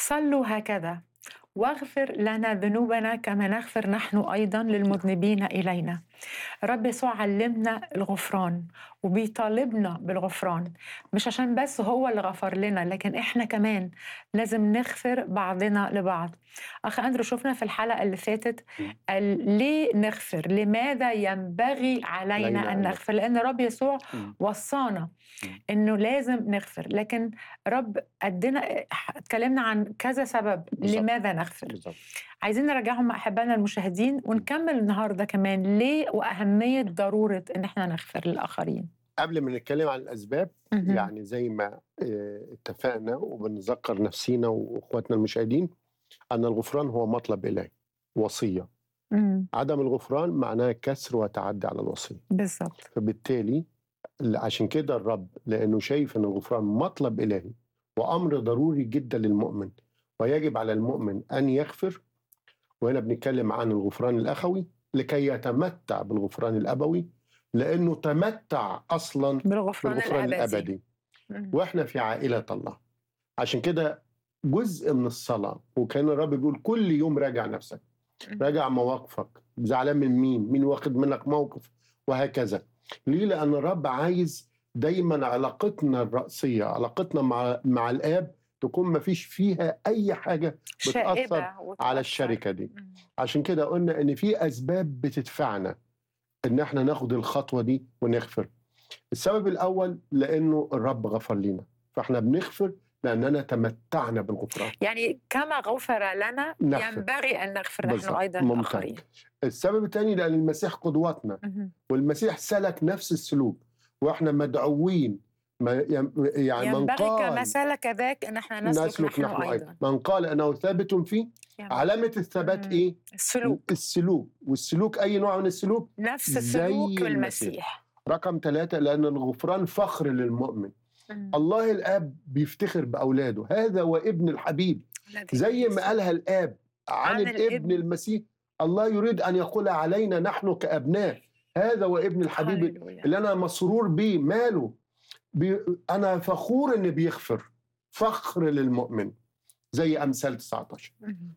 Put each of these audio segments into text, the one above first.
صلوا هكذا واغفر لنا ذنوبنا كما نغفر نحن ايضا للمذنبين الينا. رب يسوع علمنا الغفران وبيطالبنا بالغفران مش عشان بس هو اللي غفر لنا لكن احنا كمان لازم نغفر بعضنا لبعض. اخ اندرو شفنا في الحلقه اللي فاتت قال ليه نغفر؟ لماذا ينبغي علينا علينا ان أن نغفر؟ لان رب يسوع مم. وصانا مم. انه لازم نغفر لكن رب ادينا اتكلمنا عن كذا سبب بالظبط. لماذا نغفر بالظبط عايزين نراجعهم مع احبائنا المشاهدين ونكمل النهارده كمان ليه واهميه ضروره ان احنا نغفر للاخرين قبل ما نتكلم عن الاسباب مهم. يعني زي ما آه، اتفقنا وبنذكر نفسينا واخواتنا المشاهدين ان الغفران هو مطلب الهي وصيه مم. عدم الغفران معناه كسر وتعدي على الوصيه بالظبط فبالتالي عشان كده الرب لانه شايف ان الغفران مطلب الهي وامر ضروري جدا للمؤمن ويجب على المؤمن ان يغفر وهنا بنتكلم عن الغفران الاخوي لكي يتمتع بالغفران الابوي لانه تمتع اصلا بالغفران, بالغفران الابدي, الابدي مم. واحنا في عائله الله عشان كده جزء من الصلاه وكان الرب بيقول كل يوم راجع نفسك راجع مواقفك زعلان من مين مين واخد منك موقف وهكذا ليه لان الرب عايز دايما علاقتنا الرأسية علاقتنا مع مع الآب تكون ما فيش فيها أي حاجة بتأثر شائبة وتأثر. على الشركة دي مم. عشان كده قلنا إن في أسباب بتدفعنا إن إحنا ناخد الخطوة دي ونغفر السبب الأول لأنه الرب غفر لنا فإحنا بنغفر لأننا تمتعنا بالغفران يعني كما غفر لنا نغفر. ينبغي ان نغفر نحن بالظبط. ايضا ممتاز. للاخرين السبب الثاني لأن المسيح قدوتنا مهم. والمسيح سلك نفس السلوك واحنا مدعوين ما يم- يعني من ينبغي كما قال سلك ذاك ان احنا نسلك, نسلك نحن, نحن ايضا ايضا من قال انه ثابت فيه ينبغي. علامه الثبات مم. ايه السلوك السلوك والسلوك اي نوع من السلوك نفس زي السلوك المسيح. المسيح رقم ثلاثة لأن الغفران فخر للمؤمن مم. الله الآب بيفتخر بأولاده هذا وابن الحبيب الذي زي يسوع. ما قالها الآب عن, عن الابن الابن. المسيح الله يريد أن يقول علينا نحن كأبناء هذا وابن الحبيب هللويا. اللي انا مسرور بيه ماله بي انا فخور ان بيغفر فخر للمؤمن زي امثال 19 مم.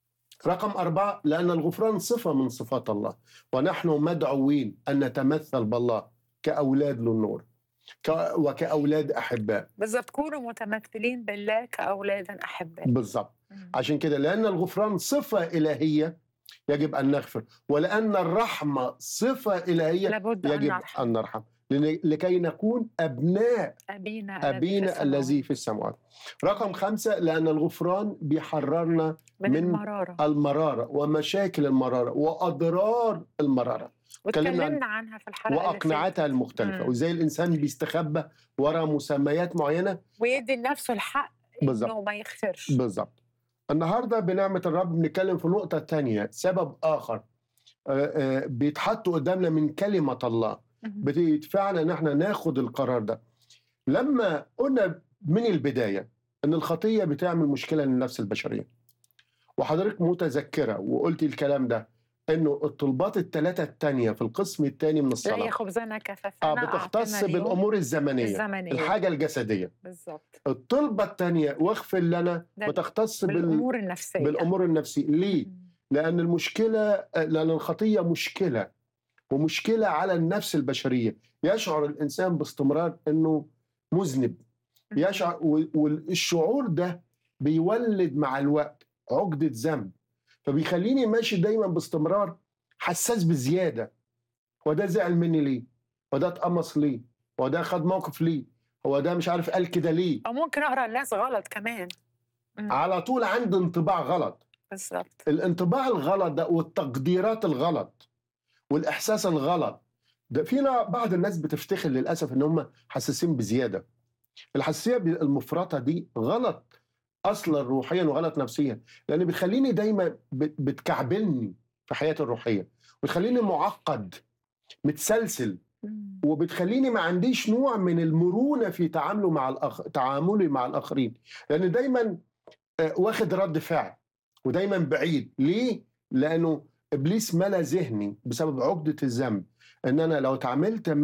رقم أربعة لأن الغفران صفة من صفات الله ونحن مدعوين أن نتمثل بالله كأولاد للنور ك- وكأولاد أحباء بالضبط كونوا متمثلين بالله كأولادا أحباء بالضبط مم. عشان كده لأن الغفران صفة إلهية يجب أن نغفر ولأن الرحمة صفة إلهية لابد أن يجب نرحم أن نرحم لن- لكي نكون أبناء أبينا أبينا الذي في السماوات رقم خمسة لأن الغفران بيحررنا من, من المرارة المرارة ومشاكل المرارة وأضرار المرارة اتكلمنا عن- واتكلمنا عنها في الحلقة اللي وأقنعتها فاتت. المختلفة مم. وإزاي الإنسان بيستخبى وراء مسميات معينة ويدي لنفسه الحق بالظبط. إنه ما يغفرش بالظبط النهاردة بنعمة الرب بنتكلم في نقطة تانية سبب آخر آه، آه، بيتحط قدامنا من كلمة الله مم. بتدفعنا ان احنا ناخد القرار ده لما قلنا من البدايه ان الخطيه بتعمل مشكله للنفس البشريه وحضرتك متذكره وقلتي الكلام ده انه الطلبات الثلاثه الثانيه في القسم الثاني من زي الصلاه خبزنا كفافنا اه بتختص أعطنا اليوم بالامور الزمنيه الزمنية الحاجه الجسديه بالظبط الطلبه الثانيه واغفر لنا ده بتختص بال... بالأمور النفسية بالامور النفسيه ليه مم. لأن المشكلة لأن الخطية مشكلة ومشكلة على النفس البشرية يشعر الإنسان باستمرار أنه مذنب يشعر و- والشعور ده بيولد مع الوقت عقدة ذنب فبيخليني ماشي دايما باستمرار حساس بزيادة هو ده زعل مني ليه هو ده اتقمص ليه هو ده خد موقف ليه هو ده مش عارف قال كده ليه أو ممكن أقرأ الناس غلط كمان مم. على طول عندي انطباع غلط بالظبط الانطباع الغلط ده والتقديرات الغلط والاحساس الغلط ده فينا بعض الناس بتفتخر للاسف ان هم حساسين بزياده الحساسيه المفرطه دي غلط اصلا روحيا وغلط نفسيا لان بتخليني دايما بت- بتكعبلني في حياتي الروحيه وتخليني معقد متسلسل مم. وبتخليني ما عنديش نوع من المرونه في تعامله مع الأخ... تعاملي مع الاخرين لان دايما آه، واخد رد فعل ودايما بعيد ليه لانه ابليس ملا ذهني بسبب عقده الذنب ان انا لو اتعاملت